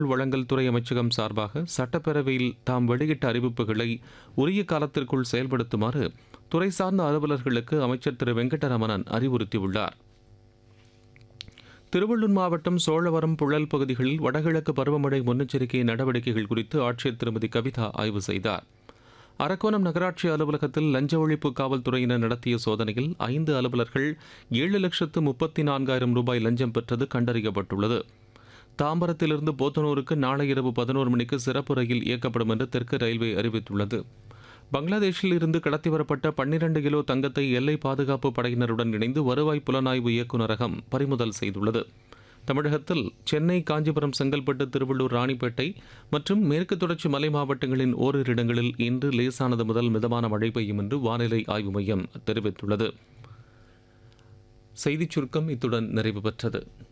வழங்கல் துறை அமைச்சகம் சார்பாக சட்டப்பேரவையில் தாம் வெளியிட்ட அறிவிப்புகளை உரிய காலத்திற்குள் செயல்படுத்துமாறு துறை சார்ந்த அலுவலர்களுக்கு அமைச்சர் திரு வெங்கடரமணன் அறிவுறுத்தியுள்ளார் திருவள்ளூர் மாவட்டம் சோழவரம் புழல் பகுதிகளில் வடகிழக்கு பருவமழை முன்னெச்சரிக்கை நடவடிக்கைகள் குறித்து ஆட்சியர் திருமதி கவிதா ஆய்வு செய்தார் அரக்கோணம் நகராட்சி அலுவலகத்தில் லஞ்ச ஒழிப்பு காவல்துறையினர் நடத்திய சோதனையில் ஐந்து அலுவலர்கள் ஏழு லட்சத்து முப்பத்தி நான்காயிரம் ரூபாய் லஞ்சம் பெற்றது கண்டறியப்பட்டுள்ளது தாம்பரத்திலிருந்து போத்தனூருக்கு நாளை இரவு பதினோரு மணிக்கு சிறப்பு ரயில் இயக்கப்படும் என்று தெற்கு ரயில்வே அறிவித்துள்ளது பங்களாதேஷில் இருந்து கடத்தி வரப்பட்ட பன்னிரண்டு கிலோ தங்கத்தை எல்லை பாதுகாப்பு படையினருடன் இணைந்து வருவாய் புலனாய்வு இயக்குநரகம் பறிமுதல் செய்துள்ளது தமிழகத்தில் சென்னை காஞ்சிபுரம் செங்கல்பட்டு திருவள்ளூர் ராணிப்பேட்டை மற்றும் மேற்கு தொடர்ச்சி மலை மாவட்டங்களின் ஓரிரு இடங்களில் இன்று லேசானது முதல் மிதமான மழை பெய்யும் என்று வானிலை ஆய்வு மையம் தெரிவித்துள்ளது செய்திச் சுருக்கம் இத்துடன் நிறைவு பெற்றது